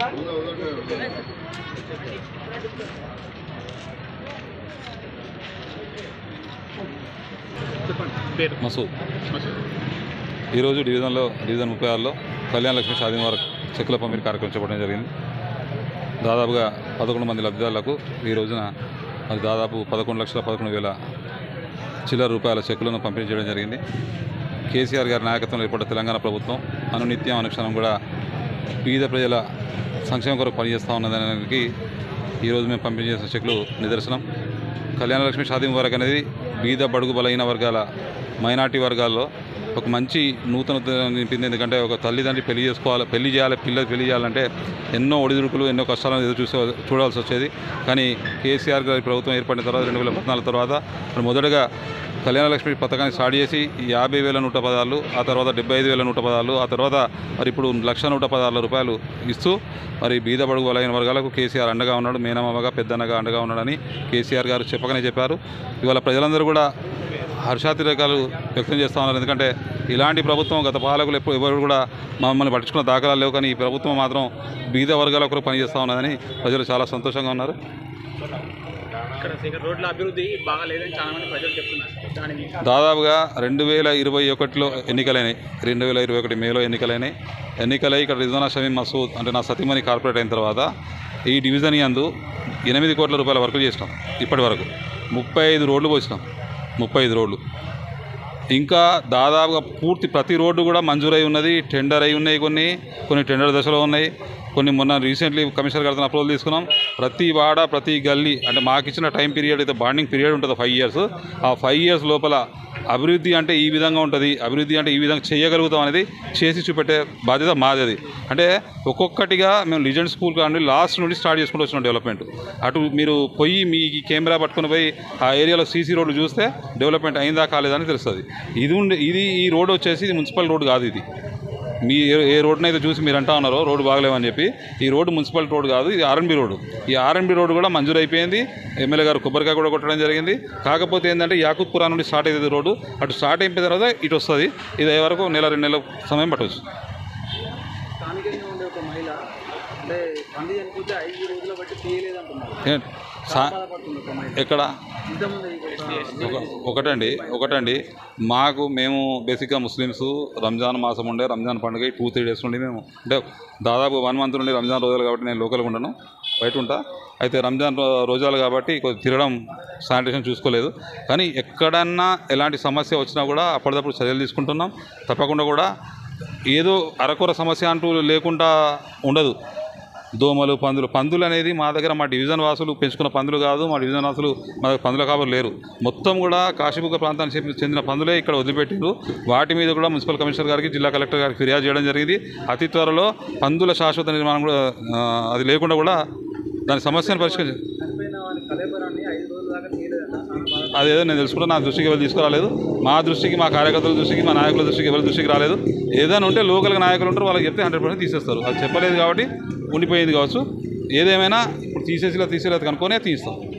పేరు మసూద్ ఈరోజు డివిజన్లో డివిజన్ ముప్పై ఆరులో కళ్యాణ లక్ష్మి షాదీ వారికి చెక్కుల పంపిణీ కార్యక్రమం చేపట్టడం జరిగింది దాదాపుగా పదకొండు మంది లబ్ధిదారులకు ఈ రోజున మరి దాదాపు పదకొండు లక్షల పదకొండు వేల చిల్లర రూపాయల చెక్కులను పంపిణీ చేయడం జరిగింది కేసీఆర్ గారి నాయకత్వంలో ఏర్పడ్డ తెలంగాణ ప్రభుత్వం అనునిత్యం అనుక్షణం కూడా పేద ప్రజల సంక్షేమం కొరకు పనిచేస్తూ ఉన్నదానికి ఈరోజు మేము పంపిణీ చేసిన చెక్కులు నిదర్శనం కళ్యాణ లక్ష్మి షాదీ ముబారక్ అనేది బీద బడుగు బలహీన వర్గాల మైనార్టీ వర్గాల్లో ఒక మంచి నూతన నింపింది ఎందుకంటే ఒక తల్లిదండ్రి పెళ్లి చేసుకోవాలి పెళ్లి చేయాలి పిల్లలు పెళ్లి చేయాలంటే ఎన్నో ఒడిదుడుకులు ఎన్నో కష్టాలను ఎదురు చూసే చూడాల్సి వచ్చేది కానీ కేసీఆర్ గారి ప్రభుత్వం ఏర్పడిన తర్వాత రెండు వేల పద్నాలుగు తర్వాత మరి మొదటగా కళ్యాణ లక్ష్మి పథకాన్ని స్టార్ట్ చేసి యాభై వేల నూట పదాలు ఆ తర్వాత డెబ్బై ఐదు వేల నూట పదాలు ఆ తర్వాత మరి ఇప్పుడు లక్ష నూట పదాల రూపాయలు ఇస్తూ మరి బీద బడుగు బలైన వర్గాలకు కేసీఆర్ అండగా ఉన్నాడు మేనమామగా పెద్దన్నగా అండగా ఉన్నాడని కేసీఆర్ గారు చెప్పకనే చెప్పారు ఇవాళ ప్రజలందరూ కూడా హర్షాతిరేకాలు వ్యక్తం చేస్తూ ఉన్నారు ఎందుకంటే ఇలాంటి ప్రభుత్వం గత పాలకులు ఎప్పుడు ఎవరు కూడా మమ్మల్ని పట్టించుకున్న దాఖలాలు లేవు కానీ ఈ ప్రభుత్వం మాత్రం బీద వర్గాల కొరకు పనిచేస్తూ ఉన్నదని ప్రజలు చాలా సంతోషంగా ఉన్నారు ఇక్కడ ఇక్కడ రోడ్ల అభివృద్ధి బాగా లేదని చాలా మంది ప్రజలు చెప్తున్నారు దాని మీద దాదాపుగా రెండు వేల ఇరవై ఒకటిలో ఎన్నికలైనాయి రెండు వేల ఇరవై ఒకటి మేలో ఎన్నికలైనాయి ఎన్నికలై ఇక్కడ రిజవానా షమీం మసూద్ అంటే నా సతీమణి కార్పొరేట్ అయిన తర్వాత ఈ డివిజన్ యందు ఎనిమిది కోట్ల రూపాయల వర్క్ చేసినాం ఇప్పటి వరకు ముప్పై ఐదు రోడ్లు పోసినాం ముప్పై ఐదు రోడ్లు ఇంకా దాదాపుగా పూర్తి ప్రతి రోడ్డు కూడా మంజూరై ఉన్నది టెండర్ అయి ఉన్నాయి కొన్ని కొన్ని టెండర్ దశలో ఉన్నాయి కొన్ని మొన్న రీసెంట్లీ కమిషనర్ గారితో అప్రూవల్ తీసుకున్నాం ప్రతి వాడ ప్రతి గల్లీ అంటే మాకు ఇచ్చిన టైం పీరియడ్ అయితే బాండింగ్ పీరియడ్ ఉంటుంది ఫైవ్ ఇయర్స్ ఆ ఫైవ్ ఇయర్స్ లోపల అభివృద్ధి అంటే ఈ విధంగా ఉంటుంది అభివృద్ధి అంటే ఈ విధంగా చేయగలుగుతాం అనేది చేసి చూపెట్టే బాధ్యత మాది అది అంటే ఒక్కొక్కటిగా మేము లిజెండ్ స్కూల్ కానీ లాస్ట్ నుండి స్టార్ట్ చేసుకుంటూ వచ్చిన డెవలప్మెంట్ అటు మీరు పోయి మీ కెమెరా పట్టుకుని పోయి ఆ ఏరియాలో సీసీ రోడ్లు చూస్తే డెవలప్మెంట్ అయిందా కాలేదని తెలుస్తుంది ఇది ఉండి ఇది ఈ రోడ్ వచ్చేసి ఇది మున్సిపల్ రోడ్ కాదు ఇది మీ ఏ- ఏ రోడ్ని అయితే చూసి మీరు అంటా ఉన్నారో రోడ్డు బాగలేవని చెప్పి ఈ రోడ్డు మున్సిపల్ రోడ్ కాదు ఇది ఆర్ఎన్బి రోడ్డు ఈ ఆర్ఎన్బి రోడ్డు కూడా మంజూరు అయిపోయింది ఎమ్మెల్యే గారు కొబ్బరికాయ కూడా కొట్టడం జరిగింది కాకపోతే ఏంటంటే యాకుత్పురా నుండి స్టార్ట్ అయ్యేది రోడ్డు అటు స్టార్ట్ అయిపోయిన తర్వాత ఇటు వస్తుంది ఇది అయ్యే వరకు నెల రెండు నెలల సమయం పట్టవచ్చు స్థానికంగా ఉండే ఒక మహిళ అంటే తండ్రి చనిపోతే ఐదు రోజుల బట్టి తీయలేదంటున్నారు ఏ- సా- బాధపడుతుంది ఒక మహిళ ఎక్కడ ఇంతకుముందు ఈ ఒక- ఒక ఒకటండి ఒకటండి మాకు మేము బేసిక్గా ముస్లిమ్స్ రంజాన్ మాసం ఉండే రంజాన్ పండుగ టూ త్రీ డేస్ నుండి మేము అంటే దాదాపు వన్ మంత్ నుండి రంజాన్ రోజులు కాబట్టి నేను లోకల్గా ఉండను బయట ఉంటా అయితే రంజాన్ రో- రోజాలు కాబట్టి కొద్ది తిరగడం శానిటేషన్ చూసుకోలేదు కానీ ఎక్కడన్నా ఎలాంటి సమస్య వచ్చినా కూడా అప్పటిదప్పుడు చర్యలు తీసుకుంటున్నాం తప్పకుండా కూడా ఏదో అరకొర సమస్య అంటూ లేకుండా ఉండదు దోమలు పందులు పందులు అనేది మా దగ్గర మా డివిజన్ వాసులు పెంచుకున్న పందులు కాదు మా డివిజన్ వాసులు మా దగ్గర పందుల కాపరు లేరు మొత్తం కూడా కాశీబుగ్గ ప్రాంతానికి చెందిన- చెందిన పందులే ఇక్కడ వదిలిపెట్టిండ్రు వాటి మీద కూడా మున్సిపల్ కమిషనర్ గారికి జిల్లా కలెక్టర్ గారికి ఫిర్యాదు చేయడం జరిగింది అతి త్వరలో పందుల శాశ్వత నిర్మాణం కూడా ఆ, అది లేకుండా కూడా దాని సమస్యను పరిష్కరించి చనిపోయిన వారి కలేబరాన్ని ఐదు రోజుల దాకా తీయలేదన్న చాలా బాధ అదేదో నేను తెలుసుకుంటా నా దృష్టికి ఎవరు తీసుకురాలేదు మా దృష్టికి మా కార్యకర్తల దృష్టికి మా నాయకుల దృష్టికి ఎవరి దృష్టికి రాలేదు ఏదైనా ఉంటే లోకల్గా నాయకులు ఉంటారు వాళ్ళకి చెప్తే హండ్రెడ్ పర్సెంట్ తీసేస్తారు అది చెప్పలేదు కాబట్టి ఉండిపోయింది కావచ్చు ఏదేమైనా ఇప్పుడు తీసేసి తీసేలేదు కనుక్కొనే తీస్తాం